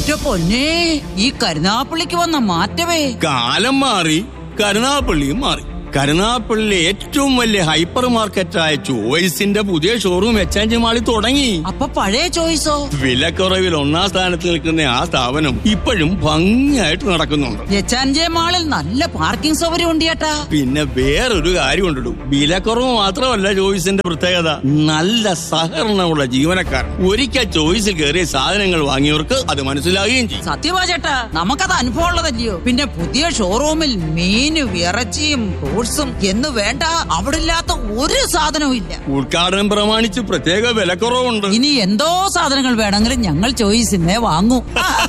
എന്റെ പൊന്നെ ഈ കരുനാപ്പള്ളിക്ക് വന്ന മാറ്റമേ കാലം മാറി കരുനാപ്പള്ളിയും മാറി കരുനാപ്പള്ളിയിലെ ഏറ്റവും വലിയ ഹൈപ്പർ മാർക്കറ്റായ ചോയ്സിന്റെ പുതിയ ഷോറൂം എക്സ്ചേഞ്ച് മാളിൽ തുടങ്ങി അപ്പൊ പഴയ ചോയ്സോ വിലക്കുറവിൽ ഒന്നാം സ്ഥാനത്ത് നിൽക്കുന്ന ആ സ്ഥാപനം ഇപ്പോഴും ഭംഗിയായിട്ട് നടക്കുന്നുണ്ട് എച്ചാൻജെ മാളിൽ നല്ല പാർക്കിംഗ് സൗകര്യം ഉണ്ട് ചേട്ടാ പിന്നെ വേറൊരു കാര്യം ഉണ്ടിടും വിലക്കുറവ് മാത്രമല്ല ചോയ്സിന്റെ പ്രത്യേകത നല്ല സഹകരണമുള്ള ജീവനക്കാർ ഒരിക്കൽ ചോയ്സിൽ കയറിയ സാധനങ്ങൾ വാങ്ങിയവർക്ക് അത് മനസ്സിലാകുകയും ചെയ്യും സത്യവാ ചേട്ടാ നമുക്കത് അനുഭവം ഉള്ളതല്ലയോ പിന്നെ പുതിയ ഷോറൂമിൽ മീനും ഇറച്ചിയും ഫ്രൂട്ട്സും എന്ന് വേണ്ട അവിടെ ഇല്ലാത്ത ഒരു സാധനവും ഇല്ല ഉദ്ഘാടനം പ്രമാണിച്ച് പ്രത്യേക വിലക്കുറവുണ്ട് ഇനി എന്തോ സാധനങ്ങൾ വേണമെങ്കിലും ഞങ്ങൾ ചോയ്സിന്നേ വാങ്ങൂ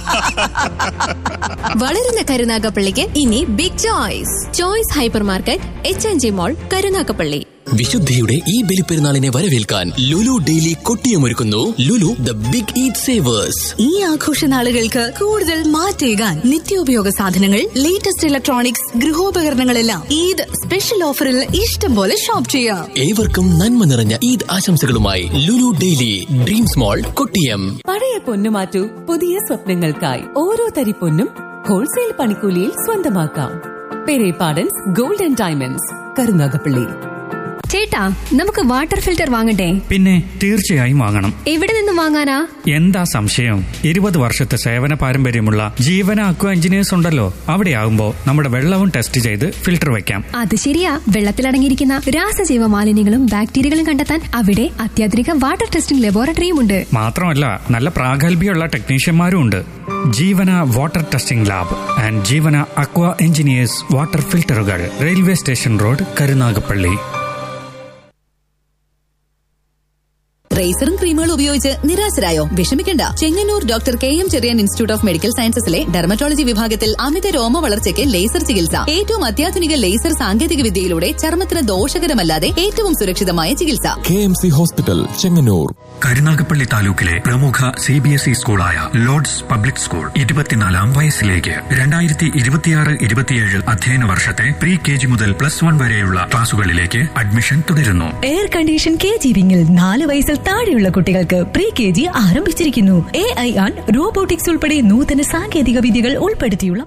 വളരുന്ന കരുനാഗപ്പള്ളിക്ക് ഇനി big choice choice hyper market H N G mall Karunagappally വിശുദ്ധിയുടെ ഈ ബലിപ്പെരുന്നാളിനെ വരവേൽക്കാൻ ലുലു ഡെയിലി കൊട്ടിയമൊരുക്കുന്നു Lulu the big eat savers ഈ ആഘോഷ നാളുകൾക്ക് കൂടുതൽ മാറ്റേകാൻ നിത്യോപയോഗ സാധനങ്ങൾ ലേറ്റസ്റ്റ് ഇലക്ട്രോണിക്സ് ഗൃഹോപകരണങ്ങളെല്ലാം ഈദ് സ്പെഷ്യൽ ഓഫറിൽ ഇഷ്ടം പോലെ ഷോപ്പ് ചെയ്യാം ഏവർക്കും നന്മ നിറഞ്ഞ ഈദ് ആശംസകളുമായി Lulu daily dreams mall Kottiyam പഴയ പൊന്നു മാറ്റൂ പുതിയ സ്വപ്നങ്ങൾക്കായി ഓരോ തരി പൊന്നും ഹോൾസെയിൽ പണിക്കൂലിയിൽ സ്വന്തമാക്കാം Perepadans gold and diamonds Karunagappally ചേട്ടാ നമുക്ക് വാട്ടർ ഫിൽറ്റർ വാങ്ങണ്ടേ പിന്നെ തീർച്ചയായും വാങ്ങണം എവിടെ നിന്ന് വാങ്ങാനാ എന്താ സംശയം ഇരുപത് വർഷത്തെ സേവന പാരമ്പര്യമുള്ള ജീവന അക്വ എഞ്ചിനീയേഴ്സ് ഉണ്ടല്ലോ അവിടെ ആവുമ്പോ നമ്മുടെ വെള്ളവും ടെസ്റ്റ് ചെയ്ത് ഫിൽട്ടർ വെക്കാം അത് ശരിയാ വെള്ളത്തിലടങ്ങിയിരിക്കുന്ന രാസജീവ മാലിന്യങ്ങളും ബാക്ടീരിയകളും കണ്ടെത്താൻ അവിടെ അത്യാധുനിക വാട്ടർ ടെസ്റ്റിംഗ് ലബോറട്ടറിയും ഉണ്ട് മാത്രമല്ല നല്ല പ്രാഗൽഭ്യമുള്ള ടെക്നീഷ്യന്മാരും ഉണ്ട് Jeevana water testing lab and Jeevana aqua engineers water ഫിൽട്ടറുകൾ റെയിൽവേ സ്റ്റേഷൻ റോഡ് കരുനാഗപ്പള്ളി റേസറും ക്രീമുകളും ഉപയോഗിച്ച് നിരാശരായോ വിഷമിക്കണ്ട Chengannur doctor K M Cherian institute of medical സയൻസസിലെ ഡെർമറ്റോളജി വിഭാഗത്തിൽ അമിത രോമ വളർച്ചയ്ക്ക് ലേസർ ചികിത്സ ഏറ്റവും അത്യാധുനിക ലേസർ സാങ്കേതിക വിദ്യയിലൂടെ ചർമ്മത്തിന് ദോഷകരമല്ലാതെ ഏറ്റവും സുരക്ഷിതമായ ചികിത്സ K M C hospital Chengannur Karunagappally താലൂക്കിലെ പ്രമുഖ സി ബി എസ് ഇ സ്കൂളായ ലോർഡ്സ് പബ്ലിക് സ്കൂൾ ഇരുപത്തിനാലാം വയസ്സിലേക്ക് രണ്ടായിരത്തി ഇരുപത്തിയാറ് ഇരുപത്തിയേഴ് അധ്യയന വർഷത്തെ പ്രീ കെ ജി മുതൽ പ്ലസ് വൺ വരെയുള്ള ക്ലാസുകളിലേക്ക് അഡ്മിഷൻ തുടരുന്നു എയർ കണ്ടീഷൻ കെ ജി വിങ്ങിൽ നാല് വയസ്സിൽ താഴെയുള്ള കുട്ടികൾക്ക് പ്രീ കെ ജി ആരംഭിച്ചിരിക്കുന്നു എ ഐ ആൺ റോബോട്ടിക്സ് ഉൾപ്പെടെ നൂതന സാങ്കേതിക വിദ്യകൾ ഉൾപ്പെടുത്തിയുള്ള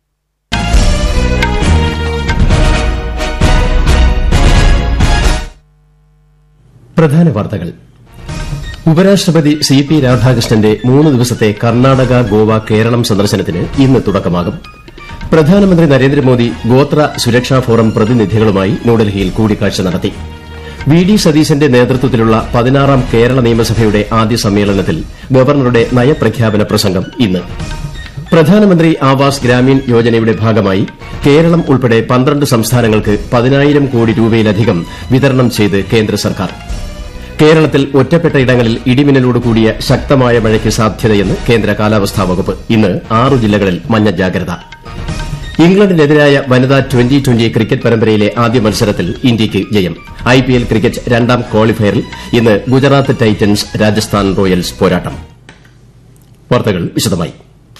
പ്രധാന വാർത്തകൾ ഉപരാഷ്ട്രപതി സി പി രാധാകൃഷ്ണന്റെ മൂന്ന് ദിവസത്തെ കർണാടക ഗോവ കേരളം സന്ദർശനത്തിന് ഇന്ന് തുടക്കമാകും പ്രധാനമന്ത്രി നരേന്ദ്രമോദി ഗോത്ര സുരക്ഷാ ഫോറം പ്രതിനിധികളുമായി ന്യൂഡൽഹിയിൽ കൂടിക്കാഴ്ച നടത്തി വി ഡി സതീശന്റെ നേതൃത്വത്തിലുള്ള പതിനാറാം കേരള നിയമസഭയുടെ ആദ്യ സമ്മേളനത്തിൽ ഗവർണറുടെ നയപ്രഖ്യാപന പ്രസംഗം ഇന്ന് പ്രധാനമന്ത്രി ആവാസ് ഗ്രാമീൺ യോജനയുടെ ഭാഗമായി കേരളം ഉൾപ്പെടെ പന്ത്രണ്ട് സംസ്ഥാനങ്ങൾക്ക് പതിനായിരം കോടി രൂപയിലധികം വിതരണം ചെയ്ത് കേന്ദ്ര സർക്കാർ കേരളത്തിൽ ഒറ്റപ്പെട്ട ഇടങ്ങളിൽ ഇടിമിന്നലോട് കൂടിയ ശക്തമായ മഴയ്ക്ക് സാധ്യതയെന്ന് കേന്ദ്ര കാലാവസ്ഥാ വകുപ്പ് ഇന്ന് ആറു ജില്ലകളിൽ മഞ്ഞ ജാഗ്രത ഇംഗ്ലണ്ടിനെതിരായ വനിതാ ട്വന്റി ട്വന്റി ക്രിക്കറ്റ് പരമ്പരയിലെ ആദ്യ മത്സരത്തിൽ ഇന്ത്യയ്ക്ക് ജയം ഐപിഎൽ ക്രിക്കറ്റ് രണ്ടാം ക്വാളിഫയറിൽ ഇന്ന് ഗുജറാത്ത് ടൈറ്റൻസ് രാജസ്ഥാൻ റോയൽസ് പോരാട്ടം വാർത്തകൾ വിശദമായി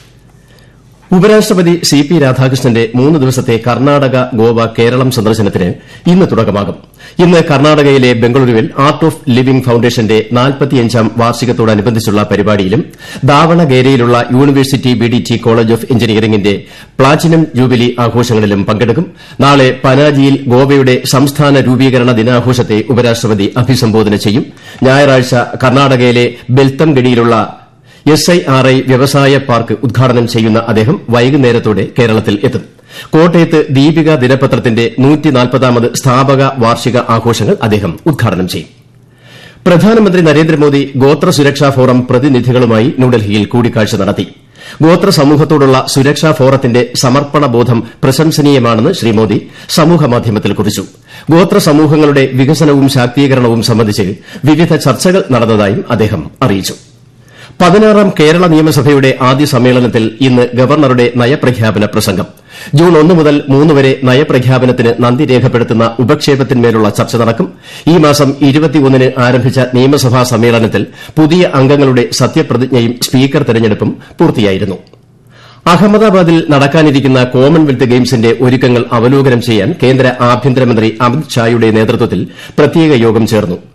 ഉപരാഷ്ട്രപതി സി പി രാധാകൃഷ്ണന്റെ മൂന്ന് ദിവസത്തെ കർണാടക ഗോവ കേരളം സന്ദർശനത്തിന് ഇന്ന് തുടക്കമാകും ഇന്ന് കർണാടകയിലെ ബംഗളൂരുവിൽ ആർട്ട് ഓഫ് ലിവിംഗ് ഫൌണ്ടേഷന്റെ നാൽപ്പത്തിയഞ്ചാം വാർഷികത്തോടനുബന്ധിച്ചുള്ള പരിപാടിയിലും ദാവണഗേരയിലുള്ള യൂണിവേഴ്സിറ്റി ബിഡിടി കോളേജ് ഓഫ് എഞ്ചിനീയറിംഗിന്റെ പ്ലാറ്റിനം ജൂബിലി ആഘോഷങ്ങളിലും പങ്കെടുക്കും നാളെ പനാജിയിൽ ഗോവയുടെ സംസ്ഥാന രൂപീകരണ ദിനാഘോഷത്തെ ഉപരാഷ്ട്രപതി അഭിസംബോധന ചെയ്യും ഞായറാഴ്ച കർണാടകയിലെ ബെൽത്തംഗഡിയിലുള്ള എസ് ഐ ആർ ഐ വ്യവസായ പാർക്ക് ഉദ്ഘാടനം ചെയ്യുന്ന അദ്ദേഹം വൈകുന്നേരത്തോടെ കേരളത്തിൽ എത്തും കോട്ടയത്ത് ദീപിക ദിനപത്രത്തിന്റെ നൂറ്റിനാൽപ്പതാമത് സ്ഥാപക വാർഷിക ആഘോഷങ്ങൾ അദ്ദേഹം ഉദ്ഘാടനം ചെയ്യും പ്രധാനമന്ത്രി നരേന്ദ്രമോദി ഗോത്ര സുരക്ഷാ ഫോറം പ്രതിനിധികളുമായി ന്യൂഡൽഹിയിൽ കൂടിക്കാഴ്ച നടത്തി ഗോത്ര സമൂഹത്തോടുള്ള സുരക്ഷാ ഫോറത്തിന്റെ സമർപ്പണബോധം പ്രശംസനീയമാണെന്ന് ശ്രീ മോദി സമൂഹമാധ്യമത്തിൽ കുറിച്ചു ഗോത്ര സമൂഹങ്ങളുടെ വികസനവും ശാക്തീകരണവും സംബന്ധിച്ച് വിവിധ ചർച്ചകൾ നടന്നതായും അദ്ദേഹം അറിയിച്ചു പതിനാറാം കേരള നിയമസഭയുടെ ആദ്യ സമ്മേളനത്തിൽ ഇന്ന് ഗവർണറുടെ നയപ്രഖ്യാപന പ്രസംഗം ജൂൺ ഒന്ന് മുതൽ മൂന്ന് വരെ നയപ്രഖ്യാപനത്തിന് നന്ദി രേഖപ്പെടുത്തുന്ന ഉപക്ഷേപത്തിന്മേലുള്ള ചർച്ച നടക്കും ഈ മാസം ഇരുപത്തിയൊന്നിന് ആരംഭിച്ച നിയമസഭാ സമ്മേളനത്തിൽ പുതിയ അംഗങ്ങളുടെ സത്യപ്രതിജ്ഞയും സ്പീക്കർ തെരഞ്ഞെടുപ്പും പൂർത്തിയായിരുന്നു അഹമ്മദാബാദിൽ നടക്കാനിരിക്കുന്ന കോമൺവെൽത്ത് ഗെയിംസിന്റെ ഒരുക്കങ്ങൾ അവലോകനം ചെയ്യാൻ കേന്ദ്ര ആഭ്യന്തരമന്ത്രി അമിത് ഷായുടെ നേതൃത്വത്തിൽ പ്രത്യേക യോഗം ചേർന്നു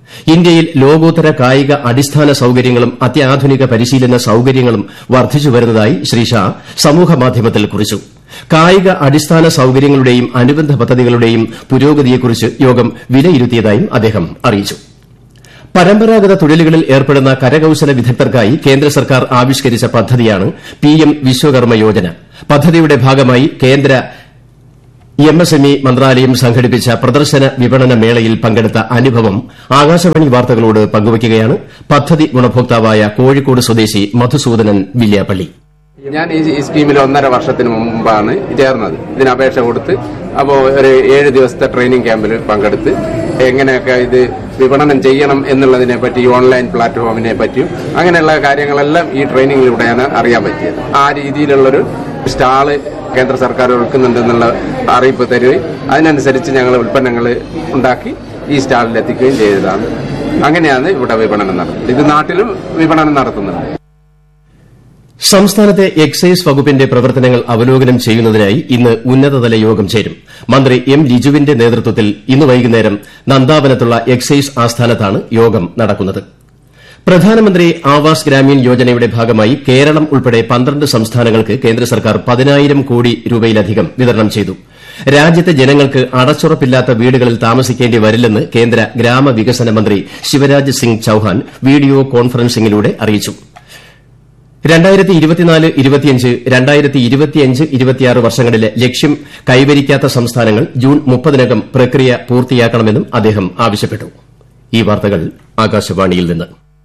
ഇന്ത്യയിൽ ലോകോത്തര കായിക അടിസ്ഥാന സൌകര്യങ്ങളും അത്യാധുനിക പരിശീലന സൌകര്യങ്ങളും വർദ്ധിച്ചു വരുന്നതായി ശ്രീ ഷാ സമൂഹമാധ്യമത്തിൽ കുറിച്ചു കായിക അടിസ്ഥാന സൌകര്യങ്ങളുടെയും അനുബന്ധ പദ്ധതികളുടെയും പുരോഗതിയെക്കുറിച്ച് യോഗം വിലയിരുത്തിയതായും അദ്ദേഹം അറിയിച്ചു പരമ്പരാഗത തൊഴിലുകളിൽ ഏർപ്പെടുന്ന കരകൌശല വിദഗ്ധർക്കായി കേന്ദ്ര സർക്കാർ ആവിഷ്കരിച്ച പദ്ധതിയാണ് പിഎം വിശ്വകർമ്മ യോജന പദ്ധതിയുടെ ഭാഗമായി കേന്ദ്ര എംഎസ്എംഇ മന്ത്രാലയം സംഘടിപ്പിച്ച പ്രദർശന വിപണന മേളയിൽ പങ്കെടുത്ത അനുഭവം ആകാശവാണി വാർത്തകളോട് പങ്കുവയ്ക്കുകയാണ് പദ്ധതി ഗുണഭോക്താവായ കോഴിക്കോട് സ്വദേശി മധുസൂദനൻ വില്യാപ്പള്ളി ഞാൻ ഈ ഈ സ്കീമിൽ ഒന്നര വർഷത്തിന് മുമ്പാണ് ചേർന്നത് ഇതിന് അപേക്ഷ കൊടുത്ത് അപ്പോൾ ഒരു ഏഴ് ദിവസത്തെ ട്രെയിനിങ് ക്യാമ്പിൽ പങ്കെടുത്ത് എങ്ങനെയൊക്കെ ഇത് വിപണനം ചെയ്യണം എന്നുള്ളതിനെ പറ്റി ഓൺലൈൻ പ്ലാറ്റ്ഫോമിനെ പറ്റിയും അങ്ങനെയുള്ള കാര്യങ്ങളെല്ലാം ഈ ട്രെയിനിങ്ങിലൂടെയാണ് അറിയാൻ പറ്റിയത് ആ രീതിയിലുള്ളൊരു സ്റ്റാള് കേന്ദ്ര സർക്കാർ ഒരുക്കുന്നുണ്ടെന്നുള്ള അറിയിപ്പ് തരികയും അതിനനുസരിച്ച് ഞങ്ങൾ ഉൽപ്പന്നങ്ങൾ ഉണ്ടാക്കി ഈ സ്റ്റാളിൽ എത്തിക്കുകയും ചെയ്തതാണ് അങ്ങനെയാണ് ഇവിടെ വിപണനം നടത്തുന്നത് ഇത് നാട്ടിലും വിപണനം നടത്തുന്നുണ്ട് സംസ്ഥാനത്തെ എക്സൈസ് വകുപ്പിന്റെ പ്രവർത്തനങ്ങൾ അവലോകനം ചെയ്യുന്നതിനായി ഇന്ന് ഉന്നതതല യോഗം ചേരും മന്ത്രി എം ലിജുവിന്റെ നേതൃത്വത്തിൽ ഇന്ന് വൈകുന്നേരം നന്ദാവനത്തുള്ള എക്സൈസ് ആസ്ഥാനത്താണ് യോഗം നടക്കുന്നത് പ്രധാനമന്ത്രി ആവാസ് ഗ്രാമീൺ യോജനയുടെ ഭാഗമായി കേരളം ഉൾപ്പെടെ പന്ത്രണ്ട് സംസ്ഥാനങ്ങൾക്ക് കേന്ദ്ര സർക്കാർ പതിനായിരം കോടി രൂപയിലധികം വിതരണം ചെയ്തു രാജ്യത്തെ ജനങ്ങൾക്ക് അടച്ചുറപ്പില്ലാത്ത വീടുകളിൽ താമസിക്കേണ്ടി വരില്ലെന്ന് കേന്ദ്ര ഗ്രാമവികസന മന്ത്രി ശിവരാജ് സിംഗ് ചൌഹാൻ വീഡിയോ കോൺഫറൻസിംഗിലൂടെ അറിയിച്ചു രണ്ടായിരത്തി ഇരുപത്തിനാല് ഇരുപത്തിയഞ്ച് രണ്ടായിരത്തി ഇരുപത്തിയഞ്ച് ഇരുപത്തിയാറ് വർഷങ്ങളിലെ ലക്ഷ്യം കൈവരിക്കാത്ത സംസ്ഥാനങ്ങൾ ജൂൺ മുപ്പതിനകം പ്രക്രിയ പൂർത്തിയാക്കണമെന്നും അദ്ദേഹം ആവശ്യപ്പെട്ടു ഈ വാർത്തകൾ ആകാശവാണിയിൽ നിന്ന്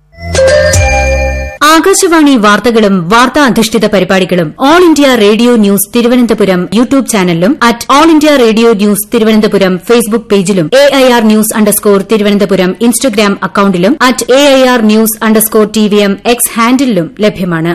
ആകാശവാണി വാർത്തകളും വാർത്താ അധിഷ്ഠിത പരിപാടികളും all India radio news Thiruvananthapuram YouTube ചാനലിലും at all India radio news Thiruvananthapuram Facebook പേജിലും A I R news underscore Thiruvananthapuram Instagram അക്കൌണ്ടിലും at A I R news underscore T V M X ഹാൻഡിലും ലഭ്യമാണ്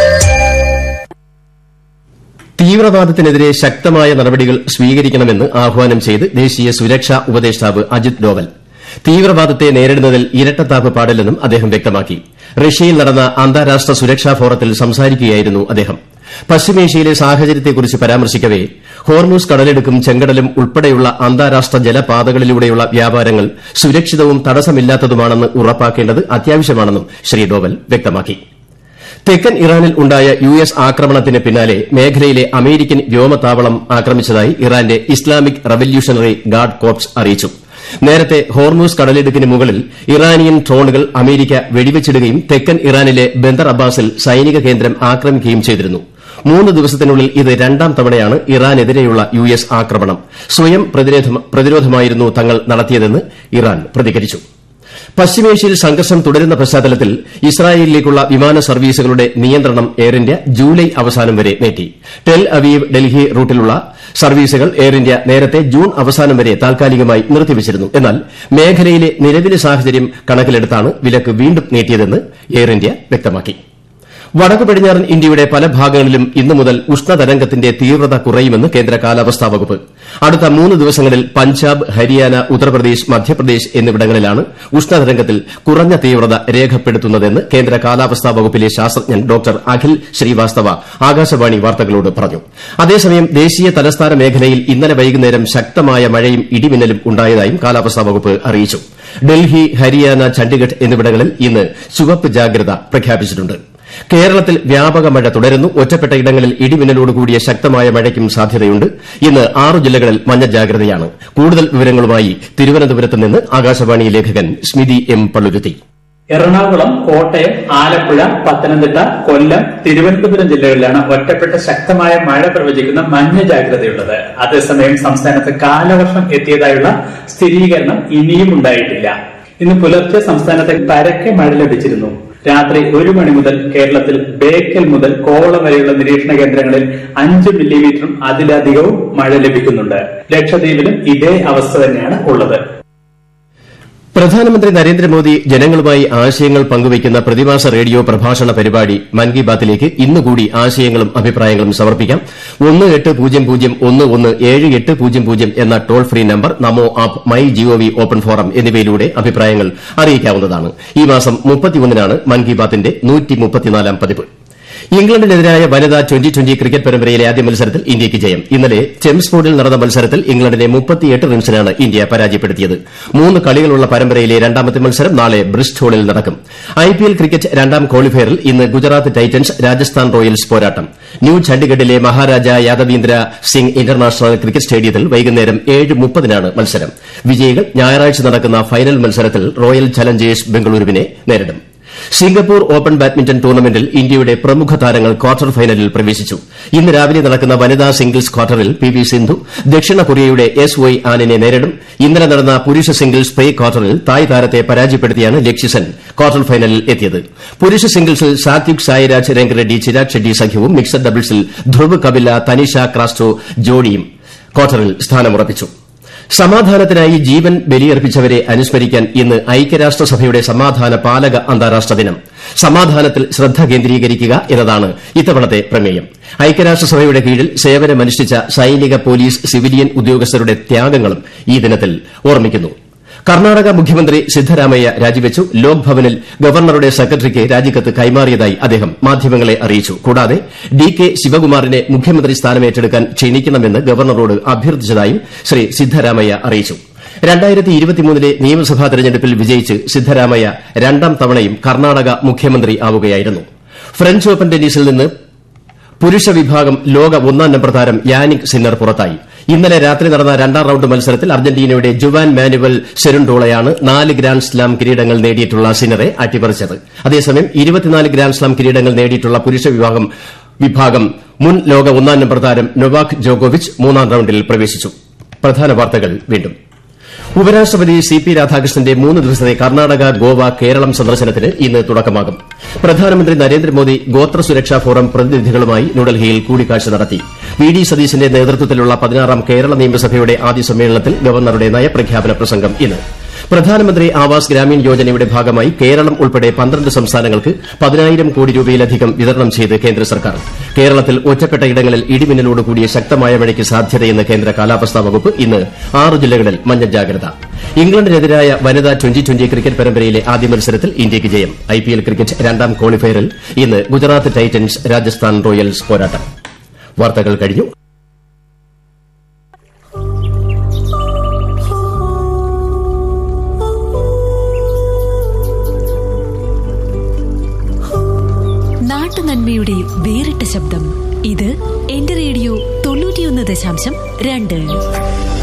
തീവ്രവാദത്തിനെതിരെ ശക്തമായ നടപടികൾ സ്വീകരിക്കണമെന്ന് ആഹ്വാനം ചെയ്ത് ദേശീയ സുരക്ഷാ ഉപദേഷ്ടാവ് അജിത് ഡോവൽ തീവ്രവാദത്തെ നേരിടുന്നതിൽ ഇരട്ടത്താപ്പ് പാടില്ലെന്നും അദ്ദേഹം വ്യക്തമാക്കി റഷ്യയിൽ നടന്ന അന്താരാഷ്ട്ര സുരക്ഷാ ഫോറത്തിൽ സംസാരിക്കുകയായിരുന്നു അദ്ദേഹം പശ്ചിമേഷ്യയിലെ സാഹചര്യത്തെക്കുറിച്ച് പരാമർശിക്കവെ ഹോർമൂസ് കടലെടുക്കും ചെങ്കടലും ഉൾപ്പെടെയുള്ള അന്താരാഷ്ട്ര ജലപാതകളിലൂടെയുള്ള വ്യാപാരങ്ങൾ സുരക്ഷിതവും തടസ്സമില്ലാത്തതുമാണെന്ന് ഉറപ്പാക്കേണ്ടത് അത്യാവശ്യമാണെന്നും ശ്രീ ഡോവൽ വ്യക്തമാക്കി തെക്കൻ ഇറാനിൽ ഉണ്ടായ യു എസ് ആക്രമണത്തിന് പിന്നാലെ മേഖലയിലെ അമേരിക്കൻ വ്യോമതാവളം ആക്രമിച്ചതായി ഇറാന്റെ ഇസ്ലാമിക് റവല്യൂഷണറി ഗാർഡ് കോർപ്സ് അറിയിച്ചു നേരത്തെ ഹോർമൂസ് കടലിടുക്കിന് മുകളിൽ ഇറാനിയൻ ഡ്രോണുകൾ അമേരിക്ക വെടിവച്ചിടുകയും തെക്കൻ ഇറാനിലെ ബന്ദർ അബ്ബാസിൽ സൈനിക കേന്ദ്രം ആക്രമിക്കുകയും ചെയ്തിരുന്നു മൂന്ന് ദിവസത്തിനുള്ളിൽ ഇത് രണ്ടാം തവണയാണ് ഇറാനെതിരെയുള്ള യു എസ് ആക്രമണം സ്വയം പ്രതിരോധമായിരുന്നു തങ്ങൾ നടത്തിയതെന്ന് ഇറാൻ പ്രതികരിച്ചു പശ്ചിമേഷ്യയിൽ സംഘർഷം തുടരുന്ന പശ്ചാത്തലത്തിൽ ഇസ്രായേലിലേക്കുള്ള വിമാന സർവീസുകളുടെ നിയന്ത്രണം എയർ ഇന്ത്യ ജൂലൈ അവസാനം വരെ നീട്ടി ടെൽ അവീവ് ഡൽഹി റൂട്ടിലുള്ള സർവീസുകൾ എയർ ഇന്ത്യ നേരത്തെ ജൂൺ അവസാനം വരെ താൽക്കാലികമായി നിർത്തിവച്ചിരുന്നു എന്നാൽ മേഖലയിലെ നിലവിലെ സാഹചര്യം കണക്കിലെടുത്താണ് വിലക്ക് വീണ്ടും നീട്ടിയതെന്ന് എയർ ഇന്ത്യ വ്യക്തമാക്കി വടക്കു പടിഞ്ഞാറൻ ഇന്ത്യയുടെ പല ഭാഗങ്ങളിലും ഇന്നു മുതൽ ഉഷ്ണതരംഗത്തിന്റെ തീവ്രത കുറയുമെന്ന് കേന്ദ്ര കാലാവസ്ഥാ വകുപ്പ് അടുത്ത മൂന്ന് ദിവസങ്ങളിൽ പഞ്ചാബ് ഹരിയാന ഉത്തർപ്രദേശ് മധ്യപ്രദേശ് എന്നിവിടങ്ങളിലാണ് ഉഷ്ണതരംഗത്തിൽ കുറഞ്ഞ തീവ്രത രേഖപ്പെടുത്തുന്നതെന്ന് കേന്ദ്ര കാലാവസ്ഥാ വകുപ്പിലെ ശാസ്ത്രജ്ഞൻ ഡോക്ടർ അഖിൽ ശ്രീവാസ്തവ ആകാശവാണി വാർത്തകളോട് പറഞ്ഞു അതേസമയം ദേശീയ തലസ്ഥാന മേഖലയിൽ ഇന്നലെ വൈകുന്നേരം ശക്തമായ മഴയും ഇടിമിന്നലും ഉണ്ടായതായും കാലാവസ്ഥാ വകുപ്പ് അറിയിച്ചു ഡൽഹി ഹരിയാന ചണ്ഡിഗഡ് എന്നിവിടങ്ങളിൽ ഇന്ന് ചുവപ്പ് ജാഗ്രത പ്രഖ്യാപിച്ചിട്ടുണ്ട് കേരളത്തിൽ വ്യാപക മഴ തുടരുന്നു ഒറ്റപ്പെട്ട ഇടങ്ങളിൽ ഇടിമിന്നലോടുകൂടിയ ശക്തമായ മഴയ്ക്കും സാധ്യതയുണ്ട് ഇന്ന് ആറു ജില്ലകളിൽ മഞ്ഞ ജാഗ്രതയാണ് കൂടുതൽ വിവരങ്ങളുമായി തിരുവനന്തപുരത്ത് നിന്ന് ആകാശവാണി ലേഖകൻ സ്മിതി എം പള്ളുരുത്തി എറണാകുളം കോട്ടയം ആലപ്പുഴ പത്തനംതിട്ട കൊല്ലം തിരുവനന്തപുരം ജില്ലകളിലാണ് ഒറ്റപ്പെട്ട ശക്തമായ മഴ പ്രവചിക്കുന്ന മഞ്ഞ ജാഗ്രതയുള്ളത് അതേസമയം സംസ്ഥാനത്ത് കാലവർഷം എത്തിയതായുള്ള സ്ഥിരീകരണം ഇനിയും ഉണ്ടായിട്ടില്ല ഇന്ന് പുലർച്ചെ സംസ്ഥാനത്ത് പരക്കെ മഴ ലഭിച്ചിരുന്നു രാത്രി ഒരു മണി മുതൽ കേരളത്തിൽ ബേക്കൽ മുതൽ കോവളം വരെയുള്ള നിരീക്ഷണ കേന്ദ്രങ്ങളിൽ അഞ്ച് മില്ലിമീറ്ററും അതിലധികവും മഴ ലഭിക്കുന്നുണ്ട് ലക്ഷദ്വീപിലും ഇതേ അവസ്ഥ തന്നെയാണ് ഉള്ളത് പ്രധാനമന്ത്രി നരേന്ദ്രമോദി ജനങ്ങളുമായി ആശയങ്ങൾ പങ്കുവയ്ക്കുന്ന പ്രതിമാസ റേഡിയോ പ്രഭാഷണ പരിപാടി മൻ കി ബാത്തിലേക്ക് ഇന്നുകൂടി ആശയങ്ങളും അഭിപ്രായങ്ങളും സമർപ്പിക്കാം ഒന്ന് എട്ട് പൂജ്യം പൂജ്യം ഒന്ന് ഒന്ന് ഏഴ് എട്ട് പൂജ്യം പൂജ്യം എന്ന toll free number NaMo app my GOV open forum എന്നിവയിലൂടെ അഭിപ്രായങ്ങൾ അറിയിക്കാവുന്നതാണ് ഈ മാസം മുപ്പത്തിയൊന്നിനാണ് മൻ കി ബാത്തിന്റെ പതിപ്പ് ഇംഗ്ലണ്ടിനെതിരായ വനിതാ ട്വന്റി ട്വന്റി ക്രിക്കറ്റ് പരമ്പരയിലെ ആദ്യ മത്സരത്തിൽ ഇന്ത്യയ്ക്ക് ജയം ഇന്നലെ ചെംസ്ഫോർഡിൽ നടന്ന മത്സരത്തിൽ ഇംഗ്ലണ്ടിനെ മുപ്പത്തിയെട്ട് റൺസിനാണ് ഇന്ത്യ പരാജയപ്പെടുത്തിയത് മൂന്ന് കളികളുള്ള പരമ്പരയിലെ രണ്ടാമത്തെ മത്സരം നാളെ ബ്രിസ്റ്റോളിൽ നടക്കും ഐപിഎൽ ക്രിക്കറ്റ് രണ്ടാം ക്വാളിഫയറിൽ ഇന്ന് ഗുജറാത്ത് ടൈറ്റൻസ് രാജസ്ഥാൻ റോയൽസ് പോരാട്ടം ന്യൂ ചണ്ഡിഗഡിലെ മഹാരാജ യാദവീന്ദ്ര സിംഗ് ഇന്റർനാഷണൽ ക്രിക്കറ്റ് സ്റ്റേഡിയത്തിൽ വൈകുന്നേരം ഏഴ് മുപ്പതിനാണ് മത്സരം വിജയികൾ ഞായറാഴ്ച നടക്കുന്ന ഫൈനൽ മത്സരത്തിൽ റോയൽ ചലഞ്ചേഴ്സ് ബംഗളൂരുവിനെ നേരിടും സിംഗപ്പൂർ ഓപ്പൺ ബാഡ്മിന്റൺ ടൂർണമെന്റിൽ ഇന്ത്യയുടെ പ്രമുഖ താരങ്ങൾ ക്വാർട്ടർ ഫൈനലിൽ പ്രവേശിച്ചു ഇന്ന് രാവിലെ നടക്കുന്ന വനിതാ സിംഗിൾസ് ക്വാർട്ടറിൽ പി വി സിന്ധു ദക്ഷിണ കൊറിയയുടെ എസ് വൈ ആനിനെ നേരിടും ഇന്നലെ നടന്ന പുരുഷ സിംഗിൾസ് പ്രീ ക്വാർട്ടറിൽ തായ് താരത്തെ പരാജയപ്പെടുത്തിയാണ് ലക്ഷ്യസെൻ ക്വാർട്ടർ ഫൈനലിൽ എത്തിയത് പുരുഷ സിംഗിൾസിൽ സാത്വിക് സായിരാജ് രംഗറെഡ്ഡി ചിരാഗ് ഷെഡ്ഡി സഖ്യവും മിക്സഡ് ഡബിൾസിൽ ധ്രുവ് കപില തനിഷ ക്രാസ്റ്റോ ജോഡിയും ക്വാർട്ടറിൽ സ്ഥാനമുറപ്പിച്ചു സമാധാനത്തിനായി ജീവൻ ബലിയർപ്പിച്ചവരെ അനുസ്മരിക്കാൻ ഇന്ന് ഐക്യരാഷ്ട്രസഭയുടെ സമാധാന പാലക അന്താരാഷ്ട്ര ദിനം സമാധാനത്തിൽ ശ്രദ്ധ കേന്ദ്രീകരിക്കുക എന്നതാണ് ഇത്തവണത്തെ പ്രമേയം ഐക്യരാഷ്ട്രസഭയുടെ കീഴിൽ സേവനമനുഷ്ഠിച്ച സൈനിക പോലീസ് സിവിലിയൻ ഉദ്യോഗസ്ഥരുടെ ത്യാഗങ്ങളും ഈ ദിനത്തിൽ ഓർമ്മിക്കുന്നു കർണാടക മുഖ്യമന്ത്രി സിദ്ധരാമയ്യ രാജിവെച്ചു ലോക് ഭവനിൽ ഗവർണറുടെ സെക്രട്ടറിക്ക് രാജിക്കത്ത് കൈമാറിയതായി അദ്ദേഹം മാധ്യമങ്ങളെ അറിയിച്ചു കൂടാതെ ഡി കെ ശിവകുമാറിനെ മുഖ്യമന്ത്രി സ്ഥാനമേറ്റെടുക്കാൻ ക്ഷണിക്കണമെന്ന് ഗവർണറോട് അഭ്യർത്ഥിച്ചതായും ശ്രീ സിദ്ധരാമയ്യ അറിയിച്ചു രണ്ടായിരത്തി ഇരുപത്തിമൂന്നിലെ നിയമസഭാ തെരഞ്ഞെടുപ്പിൽ വിജയിച്ച് സിദ്ധരാമയ്യ രണ്ടാം തവണയും കർണാടക മുഖ്യമന്ത്രി ആവുകയായിരുന്നു ഫ്രഞ്ച് ഓപ്പൺ ടെന്നീസിൽ നിന്ന് പുരുഷ വിഭാഗം ലോക ഒന്നാം നമ്പർ താരം യാനിക് സിന്നർ പുറത്തായി ഇന്നലെ രാത്രി നടന്ന രണ്ടാം റൌണ്ട് മത്സരത്തിൽ അർജന്റീനയുടെ ജുവാൻ മാനുവൽ സെരുണ്ടോളയാണ് നാല് ഗ്രാൻഡ് സ്ലാം കിരീടങ്ങൾ നേടിയിട്ടുള്ള സിന്നറെ അട്ടിമറിച്ചത് അതേസമയം ഇരുപത്തിനാല് ഗ്രാൻഡ് സ്ലാം കിരീടങ്ങൾ നേടിയിട്ടുള്ള പുരുഷ വിഭാഗം വിഭാഗം മുൻ ലോക ഒന്നാം നമ്പർ താരം നൊവാക് ജോക്കോവിച്ച് മൂന്നാം റൌണ്ടിൽ പ്രവേശിച്ചു പ്രധാന വാർത്തകൾ വീണ്ടും ഉപരാഷ്ട്രപതി സി പി രാധാകൃഷ്ണന്റെ മൂന്ന് ദിവസത്തെ കർണാടക ഗോവ കേരളം സന്ദർശനത്തിന് ഇന്ന് തുടക്കമാകും പ്രധാനമന്ത്രി നരേന്ദ്രമോദി ഗോത്ര സുരക്ഷാ ഫോറം പ്രതിനിധികളുമായി ന്യൂഡൽഹിയിൽ കൂടിക്കാഴ്ച നടത്തി വി ഡി സതീശന്റെ നേതൃത്വത്തിലുള്ള പതിനാറാം കേരള നിയമസഭയുടെ ആദ്യ സമ്മേളനത്തിൽ ഗവർണറുടെ നയപ്രഖ്യാപന പ്രസംഗം ഇന്ന് പ്രധാനമന്ത്രി ആവാസ് ഗ്രാമീൺ യോജനയുടെ ഭാഗമായി കേരളം ഉൾപ്പെടെ പന്ത്രണ്ട് സംസ്ഥാനങ്ങൾക്ക് പതിനായിരം കോടി രൂപയിലധികം വിതരണം ചെയ്ത് കേന്ദ്ര സർക്കാർ കേരളത്തിൽ ഒറ്റപ്പെട്ട ഇടങ്ങളിൽ ഇടിമിന്നലോട് കൂടിയ ശക്തമായ മഴയ്ക്ക് സാധ്യതയെന്ന് കേന്ദ്ര കാലാവസ്ഥാ വകുപ്പ് ഇന്ന് ആറ് ജില്ലകളിൽ മഞ്ഞ ജാഗ്രത ഇംഗ്ലണ്ടിനെതിരായ വനിതാ ട്വന്റി ട്വന്റി ക്രിക്കറ്റ് പരമ്പരയിലെ ആദ്യ മത്സരത്തിൽ ഇന്ത്യയ്ക്ക് ജയം ഐപിഎൽ ക്രിക്കറ്റ് രണ്ടാം ക്വാളിഫയറിൽ ഇന്ന് ഗുജറാത്ത് ടൈറ്റൻസ് രാജസ്ഥാൻ റോയൽസ് പോരാട്ടം വാർത്തകൾ കഴിഞ്ഞു നാട്ടുനന്മയുടെ വേറിട്ട ശബ്ദം ഇത് എന്റെ റേഡിയോ തൊണ്ണൂറ്റിയൊന്ന് ദശാംശം രണ്ട്